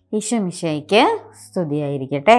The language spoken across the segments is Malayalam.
ഈശോ മിശയ്ക്ക് സ്തുതിയായിരിക്കട്ടെ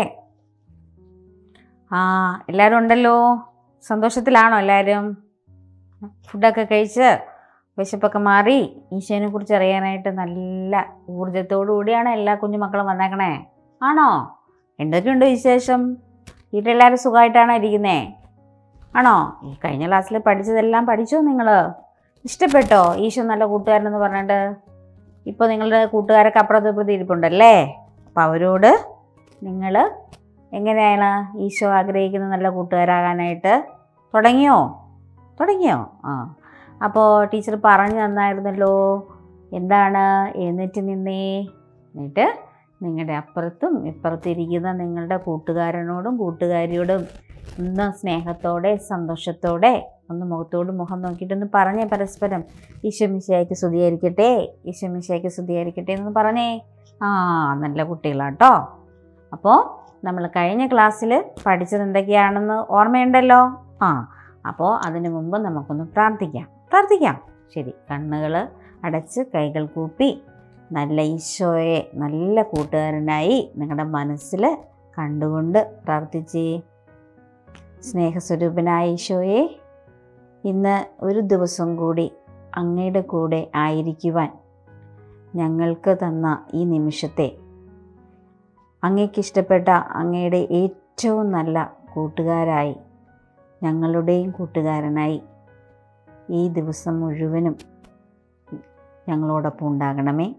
ആ എല്ലാവരും ഉണ്ടല്ലോ സന്തോഷത്തിലാണോ എല്ലാവരും ഫുഡൊക്കെ കഴിച്ച് വിശപ്പൊക്കെ മാറി ഈശോനെ കുറിച്ച് അറിയാനായിട്ട് നല്ല ഊർജത്തോടു കൂടിയാണ് എല്ലാ കുഞ്ഞുമക്കളും വന്നേക്കണേ ആണോ എന്തൊക്കെയുണ്ട് വിശേഷം വീട്ടിലെല്ലാവരും സുഖമായിട്ടാണോ ഇരിക്കുന്നേ ആണോ ഈ കഴിഞ്ഞ ക്ലാസ്സിൽ പഠിച്ചതെല്ലാം പഠിച്ചോ നിങ്ങൾ ഇഷ്ടപ്പെട്ടോ ഈശോ നല്ല കൂട്ടുകാരനെന്ന് പറഞ്ഞിട്ട് ഇപ്പോൾ നിങ്ങളുടെ കൂട്ടുകാരൊക്കെ അപ്പുറത്ത് ഇപ്പുറത്ത് ഇരിപ്പുണ്ടല്ലേ അപ്പോൾ അവരോട് നിങ്ങൾ എങ്ങനെയാണ് ഈശോ ആഗ്രഹിക്കുന്ന നല്ല കൂട്ടുകാരാകാനായിട്ട് തുടങ്ങിയോ തുടങ്ങിയോ ആ അപ്പോൾ ടീച്ചർ പറഞ്ഞു തന്നായിരുന്നല്ലോ എന്താണ് എഴുന്നേറ്റ് നിന്നേ എന്നിട്ട് നിങ്ങളുടെ അപ്പുറത്തും ഇപ്പുറത്തും ഇരിക്കുന്ന നിങ്ങളുടെ കൂട്ടുകാരനോടും കൂട്ടുകാരിയോടും ഒന്ന് സ്നേഹത്തോടെ സന്തോഷത്തോടെ ഒന്ന് മുഖത്തോട് മുഖം നോക്കിയിട്ടൊന്ന് പറഞ്ഞേ പരസ്പരം ഈശോമിശയ്ക്ക് സ്തുതിയായിരിക്കട്ടെ ഈശോമിശയ്ക്ക് സ്തുതിയായിരിക്കട്ടെ എന്ന് പറഞ്ഞേ ആ നല്ല കുട്ടികളാട്ടോ അപ്പോൾ നമ്മൾ കഴിഞ്ഞ ക്ലാസ്സിൽ പഠിച്ചത് എന്തൊക്കെയാണെന്ന് ഓർമ്മയുണ്ടല്ലോ ആ അപ്പോൾ അതിനു മുമ്പ് നമുക്കൊന്ന് പ്രാർത്ഥിക്കാം പ്രാർത്ഥിക്കാം ശരി കണ്ണുകൾ അടച്ച് കൈകൾ കൂപ്പി നല്ല ഈശോയെ നല്ല കൂട്ടുകാരനായി നിങ്ങളുടെ മനസ്സിൽ കണ്ടുകൊണ്ട് പ്രാർത്ഥിച്ചേ സ്നേഹസ്വരൂപനായ ഈശോയെ ഇന്ന് ഒരു ദിവസം കൂടി അങ്ങയുടെ കൂടെ ആയിരിക്കുവാൻ ഞങ്ങൾക്ക് തന്ന ഈ നിമിഷത്തെ അങ്ങയ്ക്കിഷ്ടപ്പെട്ട അങ്ങയുടെ ഏറ്റവും നല്ല കൂട്ടുകാരായി ഞങ്ങളുടെയും കൂട്ടുകാരനായി ഈ ദിവസം മുഴുവനും ഞങ്ങളോടൊപ്പം ഉണ്ടാകണമേ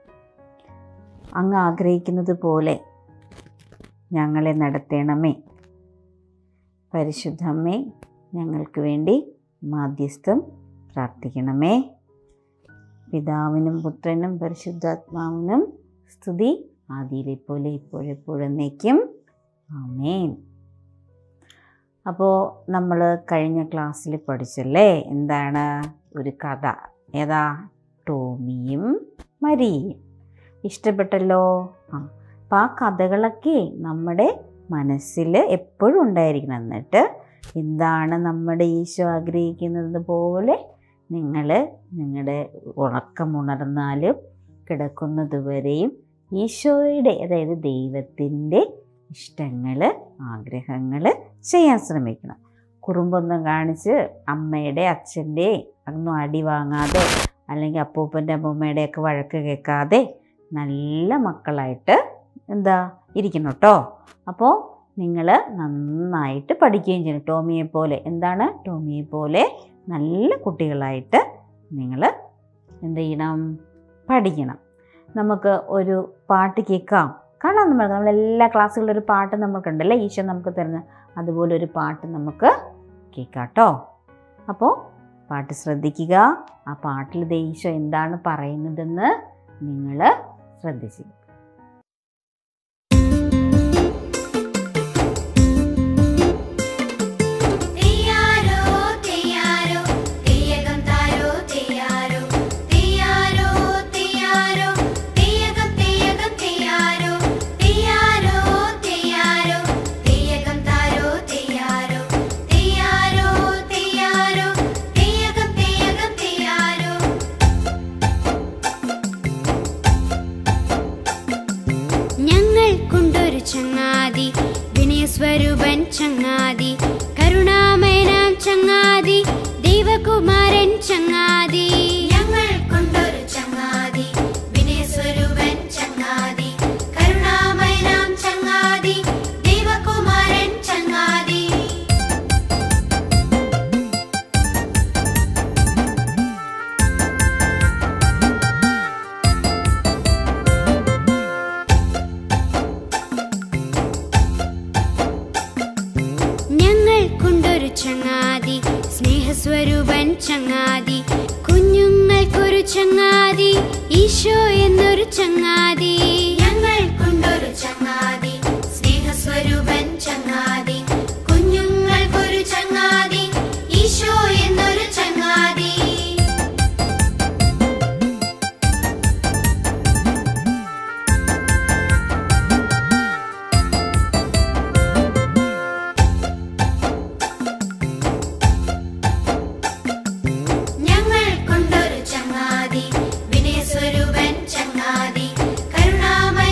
അങ്ങ് ആഗ്രഹിക്കുന്നത് പോലെ ഞങ്ങളെ നടത്തണമേ പരിശുദ്ധമ്മേ ഞങ്ങൾക്ക് വേണ്ടി മാധ്യസ്ഥം പ്രാർത്ഥിക്കണമേ പിതാവിനും പുത്രനും പരിശുദ്ധാത്മാവിനും സ്തുതി ആദിയിലെ പോലെ ഇപ്പോഴെപ്പോഴെന്നേക്കും ആമേൻ അപ്പോൾ നമ്മൾ കഴിഞ്ഞ ക്ലാസ്സിൽ പഠിച്ചല്ലേ എന്താണ് ഒരു കഥ ഏതാ ടോമിയും മരിയും ഇഷ്ടപ്പെട്ടല്ലോ ആ അപ്പം ആ കഥകളൊക്കെ നമ്മുടെ മനസ്സിൽ എപ്പോഴും ഉണ്ടായിരിക്കണം എന്നിട്ട് എന്താണ് നമ്മുടെ ഈശോ ആഗ്രഹിക്കുന്നത് പോലെ നിങ്ങൾ നിങ്ങളുടെ ഉറക്കമുണർന്നാലും കിടക്കുന്നതുവരെയും ഈശോയുടെ അതായത് ദൈവത്തിൻ്റെ ഇഷ്ടങ്ങൾ ആഗ്രഹങ്ങൾ ചെയ്യാൻ ശ്രമിക്കണം കുറുമ്പൊന്നും കാണിച്ച് അമ്മയുടെ അച്ഛൻ്റെ ഒന്നും അടി വാങ്ങാതെ അല്ലെങ്കിൽ അപ്പൂപ്പൻ്റെ അമ്മൂമ്മയുടെ ഒക്കെ വഴക്ക് കേൾക്കാതെ നല്ല മക്കളായിട്ട് എന്താ ഇരിക്കണം കേട്ടോ അപ്പോൾ നിങ്ങൾ നന്നായിട്ട് പഠിക്കുകയും ചെയ്യണം ടോമിയെ പോലെ എന്താണ് ടോമിയെ പോലെ നല്ല കുട്ടികളായിട്ട് നിങ്ങൾ എന്ത് ചെയ്യണം പഠിക്കണം നമുക്ക് ഒരു പാട്ട് കേൾക്കാം കാണാം നമ്മൾ നമ്മളെല്ലാ ക്ലാസ്സുകളിലും ഒരു പാട്ട് നമുക്കുണ്ടല്ലേ ഈശോ നമുക്ക് തരുന്ന അതുപോലെ ഒരു പാട്ട് നമുക്ക് കേൾക്കാം കേട്ടോ അപ്പോൾ പാട്ട് ശ്രദ്ധിക്കുക ആ പാട്ടിൽ ദേ ഈശോ എന്താണ് പറയുന്നതെന്ന് നിങ്ങൾ ശ്രദ്ധിച്ചു തെയ്യാരോ തെയ്യാരോ തെയ്യകം താരോ തെയ്യാരോ തെയ്യാരോ തെയ്യാരോ തെയ്യകം തെയ്യകം തെയ്യാരോ തെയ്യാരോ തെയ്യാരോ തെയ്യകം താരോ തെയ്യാരോ തെയ്യാരോ തെയ്യാരോ തെയ്യകം തെയ്യകം തെയ്യാരോ ഞങ്ങൾക്കുണ്ടൊരു ചങ്ങാതി വിനയസ്വരൂപൻ ചങ്ങാതി കരുണാമയനാം ചങ്ങാതി ദൈവകുമാരൻ ചങ്ങാതി ഞങ്ങൾക്കുണ്ടൊരു ചങ്ങാതി വിനയസ്വരൂപൻ ചങ്ങാതി കരുണാമയനാം ചങ്ങാതി ദൈവകുമാരൻ ചങ്ങാതി ഞങ്ങൾക്കുണ്ടൊരു ചങ്ങാതി സ്നേഹസ്വരൂപൻ ചങ്ങാതി കുഞ്ഞുങ്ങൾക്കൊരു ചങ്ങാതി ഈശോ എന്നൊരു ചങ്ങാതി ഞങ്ങൾക്കുണ്ടൊരു ചങ്ങാതി സ്നേഹസ്വരൂപൻ ചങ്ങാതി കുഞ്ഞുങ്ങൾക്കൊരു ചങ്ങാതി ഈശോ എന്നൊരു ചങ്ങാതി ഞങ്ങൾക്കുണ്ടൊരു ചങ്ങാതി വിനയസ്വരൂപൻ ചങ്ങാതി കരുണാമയ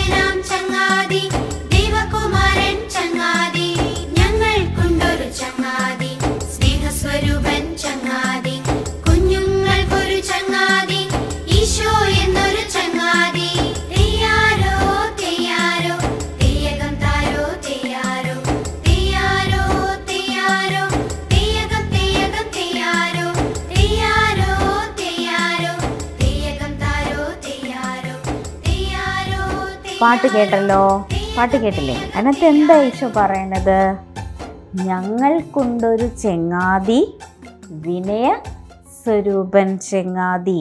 പാട്ട് കേട്ടല്ലോ പാട്ട് കേട്ടില്ലേ അതിനകത്ത് എന്താ ഈശോ പറയണത് ഞങ്ങൾക്കുണ്ടൊരു ചെങ്ങാതി വിനയ സ്വരൂപൻ ചെങ്ങാതി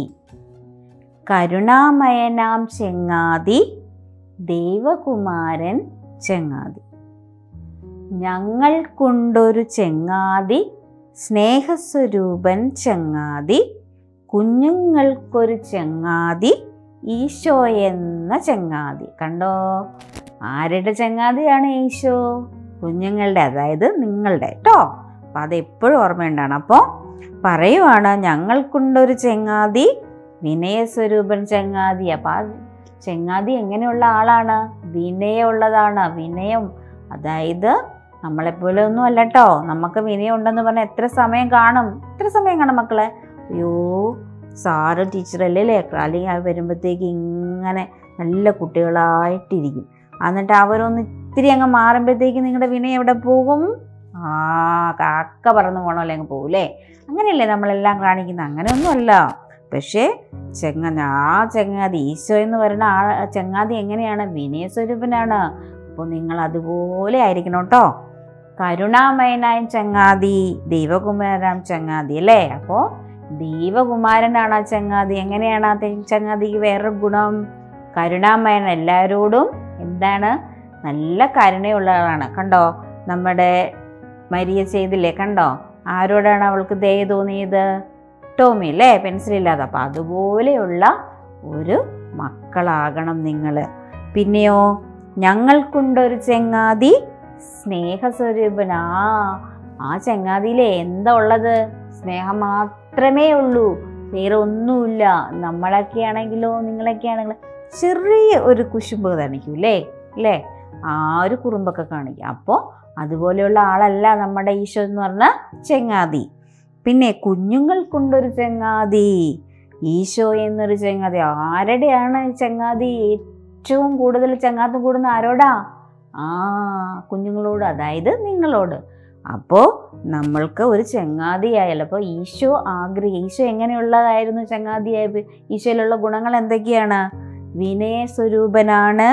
കരുണാമയനാം ചെങ്ങാതി ദൈവകുമാരൻ ചെങ്ങാതി ഞങ്ങൾക്കുണ്ടൊരു ചെങ്ങാതി സ്നേഹസ്വരൂപൻ ചെങ്ങാതി കുഞ്ഞുങ്ങൾക്കൊരു ചെങ്ങാതി ഈശോ എന്ന ചെങ്ങാതി കണ്ടോ ആരുടെ ചെങ്ങാതിയാണ് ഈശോ കുഞ്ഞുങ്ങളുടെ അതായത് നിങ്ങളുടെ കേട്ടോ അപ്പം അതെപ്പോഴും ഓർമ്മയുണ്ടാണ് അപ്പോൾ പറയുവാണ് ഞങ്ങൾക്കുണ്ടൊരു ചെങ്ങാതി വിനയസ്വരൂപൻ ചെങ്ങാതി അപ്പം ആ ചെങ്ങാതി എങ്ങനെയുള്ള ആളാണ് വിനയമുള്ളതാണ് വിനയം അതായത് നമ്മളെപ്പോലെ ഒന്നും അല്ല കേട്ടോ നമുക്ക് വിനയം ഉണ്ടെന്ന് പറഞ്ഞാൽ എത്ര സമയം കാണും എത്ര സമയം കാണും മക്കളെ അയ്യോ സാറ് ടീച്ചറല്ലേ അല്ലേ അല്ലെങ്കിൽ അവർ വരുമ്പോഴത്തേക്ക് ഇങ്ങനെ നല്ല കുട്ടികളായിട്ടിരിക്കും എന്നിട്ട് അവരൊന്ന് ഇത്തിരി അങ്ങ് മാറുമ്പോഴത്തേക്ക് നിങ്ങളുടെ വിനയം എവിടെ പോകും ആ കാക്ക പറന്ന് പോകണമല്ലേ അങ്ങ് പോകൂലേ അങ്ങനെയല്ലേ നമ്മളെല്ലാം കാണിക്കുന്നത് അങ്ങനെയൊന്നുമല്ല പക്ഷേ ചെങ്ങ ആ ചങ്ങാതി ഈശോ എന്ന് പറയുന്ന ആ ചങ്ങാതി എങ്ങനെയാണ് വിനയസ്വരൂപനാണ് അപ്പോൾ നിങ്ങൾ അതുപോലെ ആയിരിക്കണം കേട്ടോ കരുണാമയനായ ചങ്ങാതി ദൈവകുമാരനാം ചങ്ങാതി അല്ലേ അപ്പോൾ ദൈവകുമാരനാണ് ആ ചങ്ങാതി എങ്ങനെയാണ് ആ തെ- ചങ്ങാതിക്ക് വേറൊരു ഗുണം കരുണാമയൻ എല്ലാവരോടും എന്താണ് നല്ല കരുണയുള്ളതാണ് കണ്ടോ നമ്മുടെ മരിയ ചെയ്തില്ലേ കണ്ടോ ആരോടാണ് അവൾക്ക് ദയ തോന്നിയത് ടോമി അല്ലേ പെൻസിലില്ലാതെ അപ്പം അതുപോലെയുള്ള ഒരു മക്കളാകണം നിങ്ങൾ പിന്നെയോ ഞങ്ങൾക്കുണ്ടൊരു ചെങ്ങാതി സ്നേഹസ്വരൂപനാ ആ ചെങ്ങാതിയിലെ എന്താ ഉള്ളത് സ്നേഹം മാത്രമേ ഉള്ളൂ വേറെ ഒന്നുമില്ല നമ്മളൊക്കെ ആണെങ്കിലോ നിങ്ങളൊക്കെ ആണെങ്കിലോ ചെറിയ ഒരു കുശുമ്പ് കാണിക്കും അല്ലേ അല്ലേ ആ ഒരു കുറുമ്പൊക്കെ കാണിക്കും അപ്പോൾ അതുപോലെയുള്ള ആളല്ല നമ്മുടെ ഈശോ എന്ന് പറഞ്ഞ ചെങ്ങാതി പിന്നെ കുഞ്ഞുങ്ങൾക്കുണ്ടൊരു ചെങ്ങാതി ഈശോ എന്നൊരു ചെങ്ങാതി ആരുടെയാണ് ഈ ചെങ്ങാതി ഏറ്റവും കൂടുതൽ ചങ്ങാത്തം കൂടുന്ന ആരോടാ ആ കുഞ്ഞുങ്ങളോട് അതായത് നിങ്ങളോട് അപ്പോൾ നമ്മൾക്ക് ഒരു ചങ്ങാതിയായാലും അപ്പോൾ ഈശോ ആഗ്രഹി ഈശോ എങ്ങനെയുള്ളതായിരുന്നു ചങ്ങാതിയായ ഈശോയിലുള്ള ഗുണങ്ങൾ എന്തൊക്കെയാണ് വിനയ സ്വരൂപനാണ്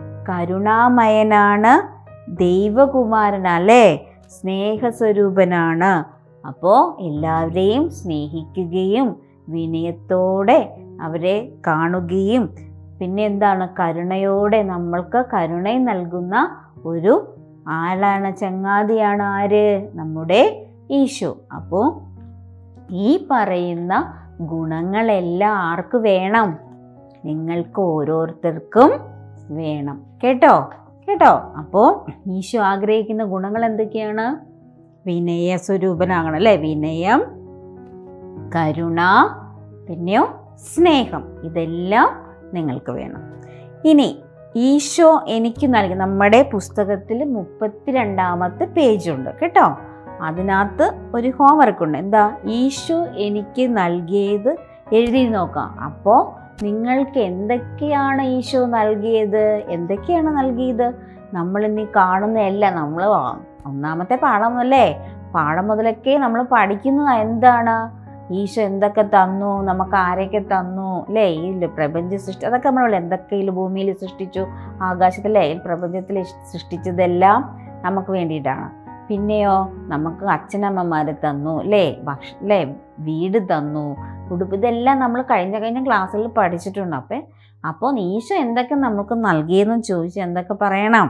കരുണാമയനാണ് ദൈവകുമാരനല്ലേ സ്നേഹസ്വരൂപനാണ് അപ്പോൾ എല്ലാവരെയും സ്നേഹിക്കുകയും വിനയത്തോടെ അവരെ കാണുകയും പിന്നെ എന്താണ് കരുണയോടെ നമ്മൾക്ക് കരുണയും നൽകുന്ന ഒരു ആളാണ് ചങ്ങാതിയാണ് ആര് നമ്മുടെ ഈശോ അപ്പോൾ ഈ പറയുന്ന ഗുണങ്ങളെല്ലാം ആർക്ക് വേണം നിങ്ങൾക്ക് ഓരോരുത്തർക്കും വേണം കേട്ടോ കേട്ടോ അപ്പോൾ ഈശോ ആഗ്രഹിക്കുന്ന ഗുണങ്ങൾ എന്തൊക്കെയാണ് വിനയ സ്വരൂപനാകണം അല്ലേ വിനയം കരുണ പിന്നെയോ സ്നേഹം ഇതെല്ലാം നിങ്ങൾക്ക് വേണം ഇനി ഈശോ എനിക്ക് നൽകി നമ്മുടെ പുസ്തകത്തിൽ മുപ്പത്തിരണ്ടാമത്തെ പേജുണ്ട് കേട്ടോ അതിനകത്ത് ഒരു ഹോംവർക്ക് ഉണ്ട് എന്താ ഈശോ എനിക്ക് നൽകിയത് എഴുതി നോക്കാം അപ്പോൾ നിങ്ങൾക്ക് എന്തൊക്കെയാണ് ഈശോ നൽകിയത് എന്തൊക്കെയാണ് നൽകിയത് നമ്മൾ ഇനി കാണുന്നതല്ല നമ്മൾ ഒന്നാമത്തെ പാഠം അല്ലേ പാഠം മുതലൊക്കെ നമ്മൾ പഠിക്കുന്നത് എന്താണ് ഈശോ എന്തൊക്കെ തന്നു നമുക്ക് ആരൊക്കെ തന്നു അല്ലേ ഈ പ്രപഞ്ച സൃഷ്ടി അതൊക്കെ നമ്മൾ എന്തൊക്കെ ഈ ഭൂമിയിൽ സൃഷ്ടിച്ചു ആകാശത്തിലെ ഈ പ്രപഞ്ചത്തിൽ സൃഷ്ടിച്ചതെല്ലാം നമുക്ക് വേണ്ടിയിട്ടാണ് പിന്നെയോ നമുക്ക് അച്ഛനമ്മമാരെ തന്നു അല്ലേ ഭക്ഷ അല്ലേ വീട് തന്നു ഉടുപ്പ് ഇതെല്ലാം നമ്മൾ കഴിഞ്ഞ കഴിഞ്ഞ ക്ലാസ്സിൽ പഠിച്ചിട്ടുണ്ട് അപ്പം അപ്പോൾ ഈശോ എന്തൊക്കെ നമുക്ക് നൽകിയെന്ന് ചോദിച്ച് എന്തൊക്കെ പറയണം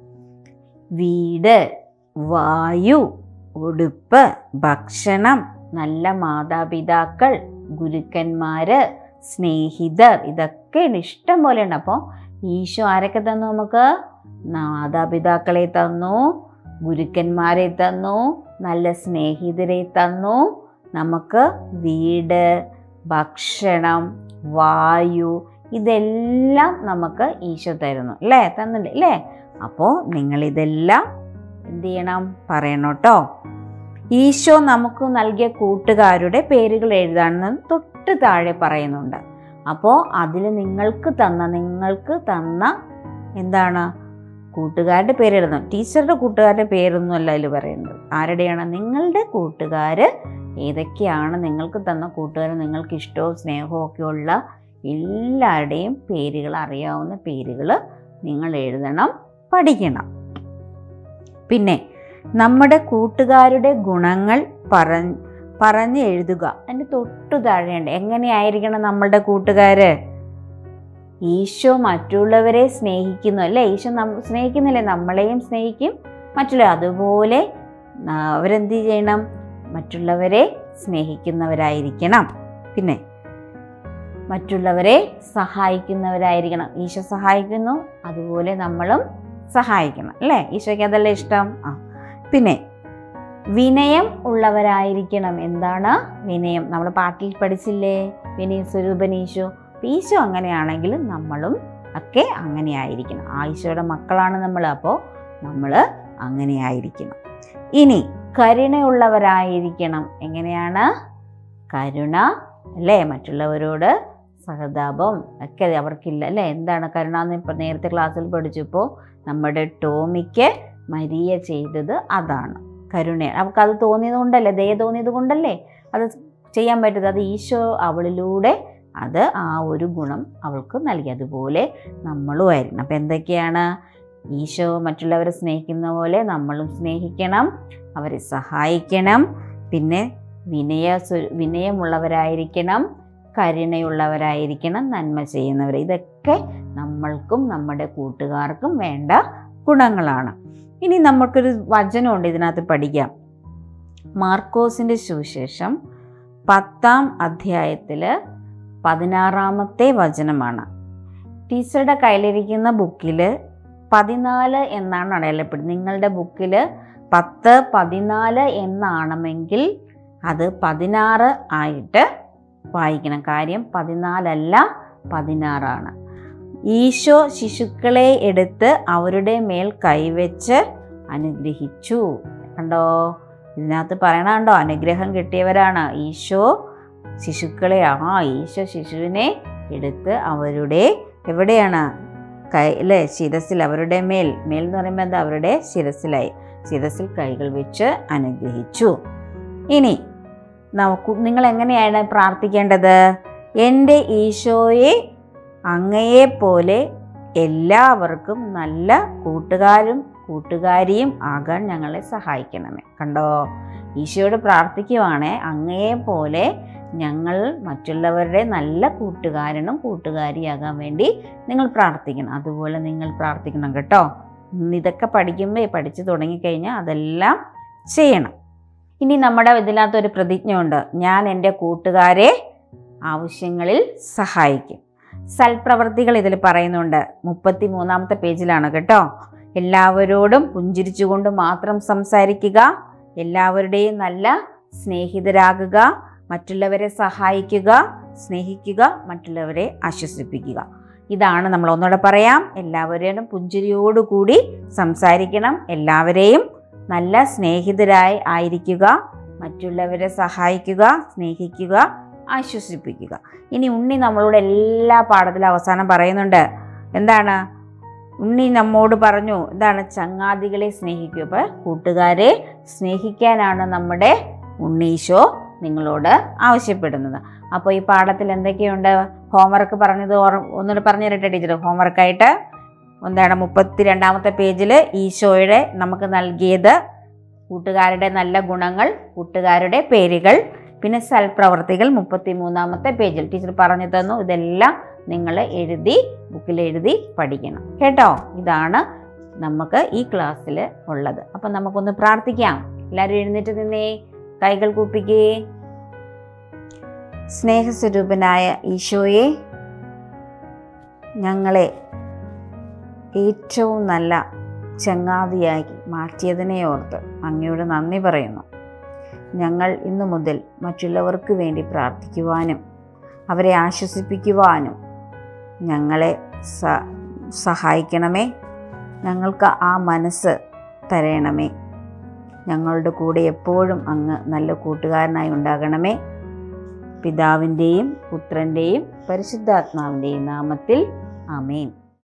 വീട് വായു ഉടുപ്പ് ഭക്ഷണം നല്ല മാതാപിതാക്കൾ ഗുരുക്കന്മാര് സ്നേഹിതർ ഇതൊക്കെ ഇഷ്ടം പോലെ ഉണ്ട് അപ്പോൾ ഈശോ ആരൊക്കെ തന്നു നമുക്ക് മാതാപിതാക്കളെ തന്നു ഗുരുക്കന്മാരെ തന്നു നല്ല സ്നേഹിതരെ തന്നു നമുക്ക് വീട് ഭക്ഷണം വായു ഇതെല്ലാം നമുക്ക് ഈശോ തരുന്നു അല്ലേ തന്നിട്ടുണ്ട് അല്ലേ അപ്പോൾ നിങ്ങളിതെല്ലാം എന്ത് ചെയ്യണം പറയണം കേട്ടോ ഈശോ നമുക്ക് നൽകിയ കൂട്ടുകാരുടെ പേരുകൾ എഴുതാണെന്ന് തൊട്ട് താഴെ പറയുന്നുണ്ട് അപ്പോൾ അതിൽ നിങ്ങൾക്ക് തന്ന നിങ്ങൾക്ക് തന്ന എന്താണ് കൂട്ടുകാരുടെ പേര് എഴുതണം ടീച്ചറുടെ കൂട്ടുകാരുടെ പേരൊന്നും അല്ല അതിൽ പറയുന്നത് ആരുടെയാണ് നിങ്ങളുടെ കൂട്ടുകാർ ഏതൊക്കെയാണ് നിങ്ങൾക്ക് തന്ന കൂട്ടുകാർ നിങ്ങൾക്ക് ഇഷ്ടവും സ്നേഹവും ഒക്കെ ഉള്ള എല്ലാവരുടെയും പേരുകൾ അറിയാവുന്ന പേരുകൾ നിങ്ങൾ എഴുതണം പഠിക്കണം പിന്നെ നമ്മുടെ കൂട്ടുകാരുടെ ഗുണങ്ങൾ പറഞ്ഞ് പറഞ്ഞ് എഴുതുക അതിൻ്റെ തൊട്ടു താഴെയുണ്ട് എങ്ങനെയായിരിക്കണം നമ്മളുടെ കൂട്ടുകാര് ഈശോ മറ്റുള്ളവരെ സ്നേഹിക്കുന്നു അല്ലേ ഈശോ നം സ്നേഹിക്കുന്നില്ലേ നമ്മളെയും സ്നേഹിക്കും മറ്റുള്ള അതുപോലെ ന- അവരെന്ത് ചെയ്യണം മറ്റുള്ളവരെ സ്നേഹിക്കുന്നവരായിരിക്കണം പിന്നെ മറ്റുള്ളവരെ സഹായിക്കുന്നവരായിരിക്കണം ഈശോ സഹായിക്കുന്നു അതുപോലെ നമ്മളും സഹായിക്കണം അല്ലേ ഈശോയ്ക്ക് അതല്ലേ ഇഷ്ടം ആ പിന്നെ വിനയം ഉള്ളവരായിരിക്കണം എന്താണ് വിനയം നമ്മൾ പാട്ടിൽ പഠിച്ചില്ലേ വിനയ സ്വരൂപൻ ഈശോ അപ്പൊ ഈശോ അങ്ങനെയാണെങ്കിൽ നമ്മളും ഒക്കെ അങ്ങനെയായിരിക്കണം ആ ഈശോയുടെ മക്കളാണ് നമ്മൾ അപ്പോൾ നമ്മൾ അങ്ങനെയായിരിക്കണം ഇനി കരുണയുള്ളവരായിരിക്കണം എങ്ങനെയാണ് കരുണ അല്ലേ മറ്റുള്ളവരോട് സഹതാപം ഒക്കെ അവർക്കില്ല അല്ലേ എന്താണ് കരുണ എന്ന് ഇപ്പം നേരത്തെ ക്ലാസ്സിൽ പഠിച്ചപ്പോൾ നമ്മുടെ ടോമിക്ക് മരിയ ചെയ്തത് അതാണ് കരുണ അവൾക്കത് തോന്നിയത് കൊണ്ടല്ലേ ദയ തോന്നിയത് കൊണ്ടല്ലേ അത് ചെയ്യാൻ പറ്റത് അത് ഈശോ അവളിലൂടെ അത് ആ ഒരു ഗുണം അവൾക്ക് നൽകി അതുപോലെ നമ്മളും ആയിരുന്നു അപ്പം എന്തൊക്കെയാണ് ഈശോ മറ്റുള്ളവരെ സ്നേഹിക്കുന്ന പോലെ നമ്മളും സ്നേഹിക്കണം അവരെ സഹായിക്കണം പിന്നെ വിനയ സ്വ- വിനയമുള്ളവരായിരിക്കണം കരുണയുള്ളവരായിരിക്കണം നന്മ ചെയ്യുന്നവർ ഇതൊക്കെ നമ്മൾക്കും നമ്മുടെ കൂട്ടുകാർക്കും വേണ്ട ഗുണങ്ങളാണ് ഇനി നമുക്കൊരു വചനമുണ്ട് ഇതിനകത്ത് പഠിക്കാം മാർക്കോസിൻ്റെ സുവിശേഷം പത്താം അധ്യായത്തിൽ പതിനാറാമത്തെ വചനമാണ് ടീച്ചറുടെ കയ്യിലിരിക്കുന്ന ബുക്കിൽ പതിനാല് എന്നാണ് അടയാളപ്പെടുന്നത് നിങ്ങളുടെ ബുക്കിൽ പത്ത് പതിനാല് എന്നാണമെങ്കിൽ അത് പതിനാറ് ആയിട്ട് വായിക്കണം കാര്യം പതിനാലല്ല പതിനാറാണ് ഈശോ ശിശുക്കളെ എടുത്ത് അവരുടെ മേൽ കൈവച്ച് അനുഗ്രഹിച്ചു കണ്ടോ ഇതിനകത്ത് പറയണ കണ്ടോ അനുഗ്രഹം കിട്ടിയവരാണ് ഈശോ ശിശുക്കളെ ആ ഈശോ ശിശുവിനെ എടുത്ത് അവരുടെ എവിടെയാണ് കൈ അല്ലേ ശിരസിൽ അവരുടെ മേൽ മേൽ എന്ന് പറയുമ്പോൾ എന്താ അവരുടെ ശിരസിലായി ശിരസിൽ കൈകൾ വെച്ച് അനുഗ്രഹിച്ചു ഇനി നമുക്ക് നിങ്ങൾ എങ്ങനെയാണ് പ്രാർത്ഥിക്കേണ്ടത് എൻ്റെ ഈശോയെ അങ്ങയെപ്പോലെ എല്ലാവർക്കും നല്ല കൂട്ടുകാരും കൂട്ടുകാരിയും ആകാൻ ഞങ്ങളെ സഹായിക്കണമേ കണ്ടോ ഈശോയോട് പ്രാർത്ഥിക്കുവാണേ അങ്ങയെപ്പോലെ ഞങ്ങൾ മറ്റുള്ളവരുടെ നല്ല കൂട്ടുകാരനും കൂട്ടുകാരിയാകാൻ വേണ്ടി നിങ്ങൾ പ്രാർത്ഥിക്കണം അതുപോലെ നിങ്ങൾ പ്രാർത്ഥിക്കണം കേട്ടോ ഇന്ന് ഇതൊക്കെ പഠിക്കുമ്പോൾ പഠിച്ചു തുടങ്ങിക്കഴിഞ്ഞാൽ അതെല്ലാം ചെയ്യണം ഇനി നമ്മുടെ ഇതിനകത്തൊരു പ്രതിജ്ഞ ഉണ്ട് ഞാൻ എൻ്റെ കൂട്ടുകാരെ ആവശ്യങ്ങളിൽ സഹായിക്കും സൽപ്രവർത്തികൾ ഇതിൽ പറയുന്നുണ്ട് മുപ്പത്തി മൂന്നാമത്തെ പേജിലാണ് കേട്ടോ എല്ലാവരോടും പുഞ്ചിരിച്ചുകൊണ്ട് മാത്രം സംസാരിക്കുക എല്ലാവരുടെയും നല്ല സ്നേഹിതരാകുക മറ്റുള്ളവരെ സഹായിക്കുക സ്നേഹിക്കുക മറ്റുള്ളവരെ ആശ്വസിപ്പിക്കുക ഇതാണ് നമ്മൾ ഒന്നുകൂടെ പറയാം എല്ലാവരോടും പുഞ്ചിരിയോടുകൂടി സംസാരിക്കണം എല്ലാവരെയും നല്ല സ്നേഹിതരായി ആയിരിക്കുക മറ്റുള്ളവരെ സഹായിക്കുക സ്നേഹിക്കുക ആശ്വസിപ്പിക്കുക ഇനി ഉണ്ണി നമ്മളോട് എല്ലാ പാഠത്തിലും അവസാനം പറയുന്നുണ്ട് എന്താണ് ഉണ്ണി നമ്മോട് പറഞ്ഞു എന്താണ് ചങ്ങാതികളെ സ്നേഹിക്കുക അപ്പോൾ കൂട്ടുകാരെ സ്നേഹിക്കാനാണ് നമ്മുടെ ഉണ്ണീശോ നിങ്ങളോട് ആവശ്യപ്പെടുന്നത് അപ്പോൾ ഈ പാഠത്തിൽ എന്തൊക്കെയുണ്ട് ഹോംവർക്ക് പറഞ്ഞത് ഓർ ഒന്നുകൂടെ പറഞ്ഞു തരട്ടെ ടീച്ചർ ഹോംവർക്കായിട്ട് എന്താണ് മുപ്പത്തി രണ്ടാമത്തെ പേജിൽ ഈശോയുടെ നമുക്ക് നൽകിയത് കൂട്ടുകാരുടെ നല്ല ഗുണങ്ങൾ കൂട്ടുകാരുടെ പേരുകൾ പിന്നെ സൽപ്രവർത്തികൾ മുപ്പത്തി മൂന്നാമത്തെ പേജിൽ ടീച്ചർ പറഞ്ഞു തന്നു ഇതെല്ലാം നിങ്ങൾ എഴുതി ബുക്കിൽ എഴുതി പഠിക്കണം കേട്ടോ ഇതാണ് നമുക്ക് ഈ ക്ലാസ്സിൽ ഉള്ളത് അപ്പം നമുക്കൊന്ന് പ്രാർത്ഥിക്കാം എല്ലാവരും എഴുന്നേറ്റ് നിന്നേ കൈകൾ കൂപ്പിക്കേ സ്നേഹസ്വരൂപനായ ഈശോയെ ഞങ്ങളെ ഏറ്റവും നല്ല ചങ്ങാതിയാക്കി മാറ്റിയതിനെ ഓർത്ത് അങ്ങയോട് നന്ദി പറയുന്നു ഞങ്ങൾ ഇന്നു മുതൽ മറ്റുള്ളവർക്ക് വേണ്ടി പ്രാർത്ഥിക്കുവാനും അവരെ ആശ്വസിപ്പിക്കുവാനും ഞങ്ങളെ സ സഹായിക്കണമേ ഞങ്ങൾക്ക് ആ മനസ്സ് തരയണമേ ഞങ്ങളുടെ കൂടെ എപ്പോഴും അങ്ങ് നല്ല കൂട്ടുകാരനായി ഉണ്ടാകണമേ പിതാവിൻ്റെയും പുത്രൻ്റെയും പരിശുദ്ധാത്മാവിൻ്റെയും നാമത്തിൽ ആമേൻ